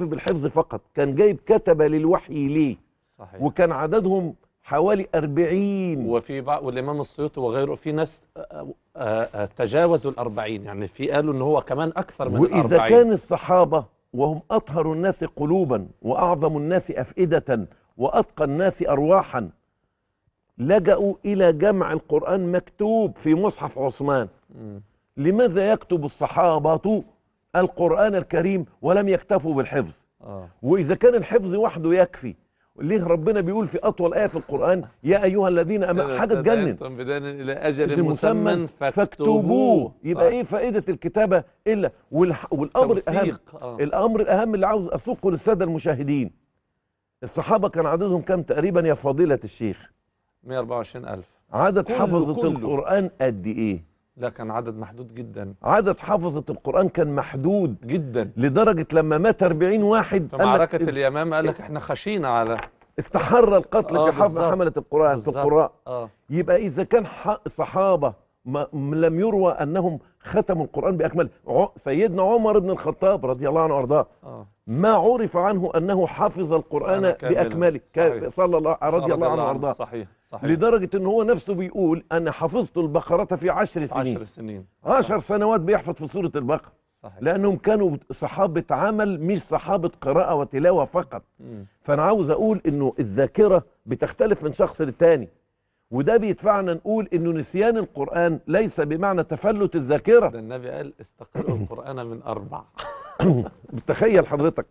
يكتفي بالحفظ فقط كان جايب كتبة للوحي ليه صحيح وكان عددهم حوالي أربعين وفي بعض والامام السيوطي وغيره في ناس آه، آه، آه، تجاوزوا الأربعين يعني في قالوا ان هو كمان اكثر من وإذا الأربعين كان الصحابة وهم أطهر الناس قلوبا وأعظم الناس أفئدة وأتقى الناس أرواحا لجأوا إلى جمع القرآن مكتوب في مصحف عثمان مم. لماذا يكتب الصحابة القرآن الكريم ولم يكتفوا بالحفظ اه وإذا كان الحفظ وحده يكفي ليه ربنا بيقول في أطول آية في القرآن يا أيها الذين أمنوا حاجة تجنن تدعيتم بدين الى اجل اسم مسمى مسمى فاكتبوه فاكتبوه يبقى صح. ايه فائده الكتابه الا والح... والامر الاهم توثيق. آه. الامر الاهم اللي عاوز اسوقه للساده المشاهدين الصحابه كان عددهم كام تقريبا يا فضيله الشيخ 124000 عدد كله- حفظه كله. القران قد ايه لا كان عدد محدود جدا عدد حفظه القران كان محدود جدا لدرجه لما مات 40 واحد في قال لك معركة اليمامة قال لك احنا خشينا على استحر القتل آه، في حفظ بالظبط. حمله القران في بالظبط. القراء اه يبقى اذا كان ح- صحابه ما م- لم يروى انهم ختموا القران باكمله ع- سيدنا عمر بن الخطاب رضي الله عنه وارضاه اه ما عرف عنه انه حفظ القران أنا كاملا. باكمله صحيح. ك- صلى الله رضي الله عنه وارضاه صحيح صحيح لدرجه ان هو نفسه بيقول انا حفظت البقره في عشر سنين عشر سنين عشر سنوات بيحفظ في سوره البقره صحيح لانهم كانوا صحابه عمل مش صحابه قراءه وتلاوه فقط مم. فانا عاوز اقول انه الذاكره بتختلف من شخص للتاني وده بيدفعنا نقول انه نسيان القران ليس بمعنى تفلت الذاكره ده النبي قال استقرئوا القرآن من أربع تخيل حضرتك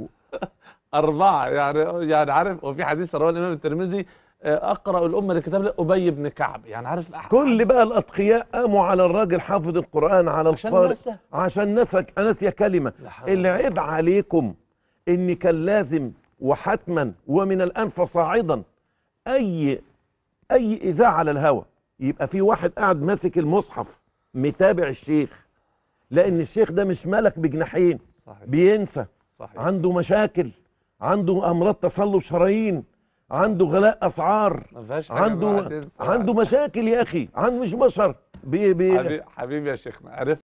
أربعة يعني يعني عارف وفي حديث رواه الإمام الترمذي آه، أقرأ الأمة لكتاب الله أبي بن كعب يعني عارف أح- كل بقى الاتقياء قاموا على الراجل حافظ القران على عشان القارئ نسى عشان نسك نسي كلمه لا حول اللي ولا عيب عليكم ان كان لازم وحتما ومن الان فصاعدا اي اي اذاعه على الهوا يبقى في واحد قاعد ماسك المصحف متابع الشيخ لان الشيخ ده مش ملك بجناحين صحيح بينسى صحيح عنده مشاكل عنده امراض تصلب شرايين عنده غلاء اسعار ما فيهاش حاجة ما عنده هتنسى. عنده مشاكل يا اخي عنده مش بشر بي بي حبيبي حبيبي يا شيخنا عرفت